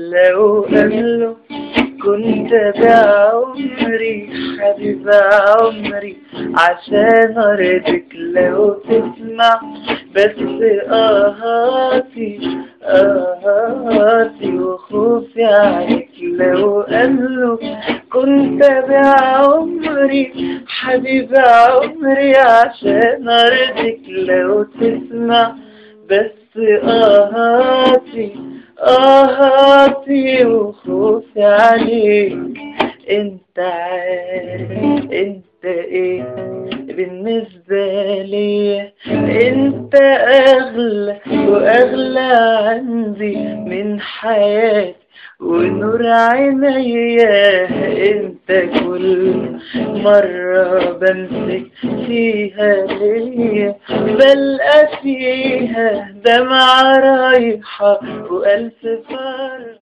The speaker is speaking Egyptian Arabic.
لو قبله كنت بعمري حبيب عمري عشان ارضك لو تسمع بس اهاتي اهاتي وخوفي عليك لو قبله كنت بعمري حبيب عمري عشان ارضك لو تسمع بس اهاتي اهاتي وخوفي عليك انت عارف انت ايه بالنسبة لي انت اغلى واغلى عندي من حياتي ونور عينيا انت كل مرة بمسك فيها ليا بلقى فيها دمعة رايحة وألف فرق